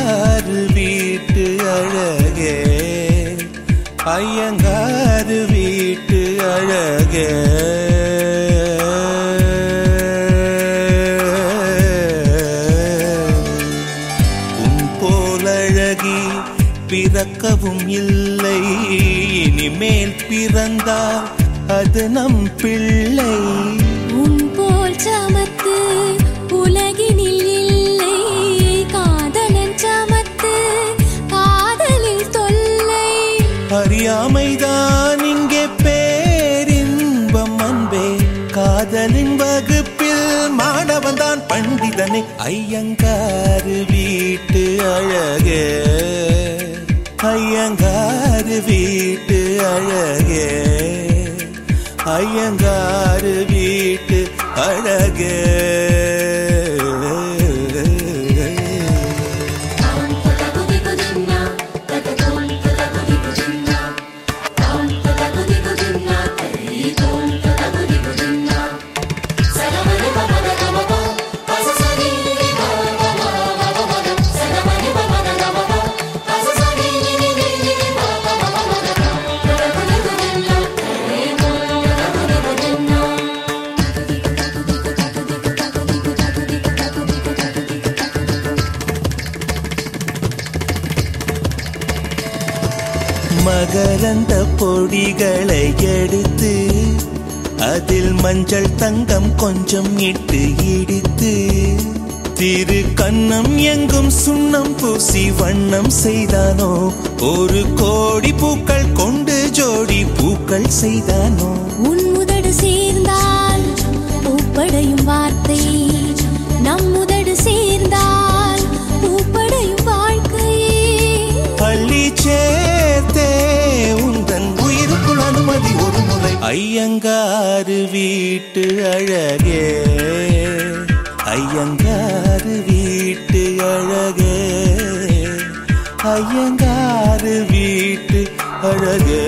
ஐயங்காறு வீட்டு அழகே ஐயங்காறு வீட்டு அழகே உன் போலழகி பிறக்கவும் இல்லை இனிமேல் பிறந்தால் அது நம் பிள்ளை உன் போல் சமத்து உலகினில் இல்லை காதலன் சமத்து காதலில் தொல்லை அறியாமைதான் இங்கே பேரின்பம் அன்பே காதலின் வகுப்பில் மாணவன் தான் பண்டிதனை ஐயங்காறு வீட்டு அழகே ஐயங்காறு வீட்டு அழகே ஐயங்காறு வீட்டு அழகே மகரந்த பொடிகளை எடுத்து அதில் மஞ்சள் தங்கம் கொஞ்சம் இட்டு இடித்து திரு கண்ணம் எங்கும் சுண்ணம் பூசி வண்ணம் செய்தானோ ஒரு கோடி பூக்கள் கொண்டு ஜோடி பூக்கள் செய்தானோ உன் முதடு சேர்ந்தால் பூப்படையும் வார்த்தை நம் முதடு சேர்ந்தால் பூப்படையும் வாழ்க்கை பள்ளி சேர்த்தே உந்தன் உயிருக்குள் அனுமதி ஒரு முறை ஐயங்காறு வீட்டு அழகே ஐயங்காறு வீட்டு அழகே ஐயங்காறு வீட்டு அழகே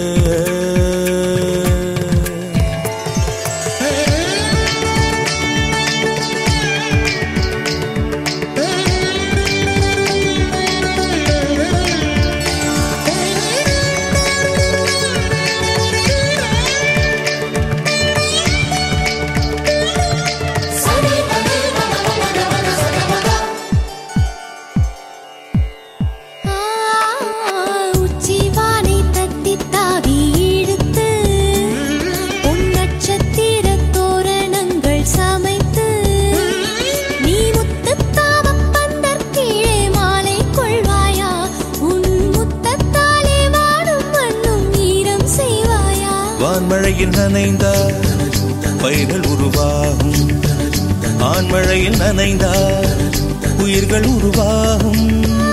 ஆ, உச்சிவானை தத்தித் தாவி இழுத்து, உன் நட்சத்திரத் தோரணங்கள் சமைத்து, நீ முத்துத் தாவப் பந்தர் கீழே மாலை கொள்வாயா? உன் முத்தத்தாலே வானும் மண்ணும் ஈரம் செய்வாயா? வான்மழையில் நனைந்தால் பயிர்கள் உருவாகும் ஆண்மழையில் நனைந்தால் உயிர்கள் உருவாகும்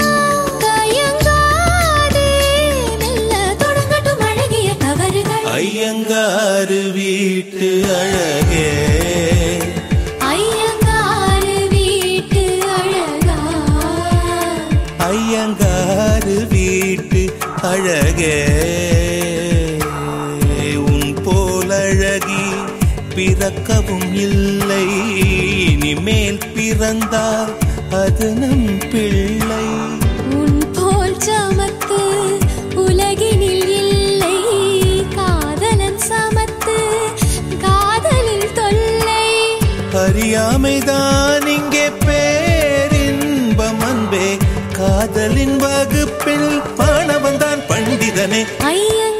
தயங்காதே, மெல்ல தொடங்கட்டும் அழகிய தவறுகள். ஐயங்காறு வீட்டு அழகே ஐயங்காறு வீட்டு அழகா ஐயங்காறு வீட்டு அழகே உன் போலழகி பிறக்கவும் இல்லை இனிமேல் பிறந்தால் அது நம் பிள்ளை உன் போல் சமத்து உலகினில் இல்லை காதலன் சமத்து காதலில் தொல்லை அறியாமைதான் இங்கே பேரின்பம் அன்பே காதலின் வகுப்பில் மாணவன் தான் பண்டிதனே ஐயங்காறு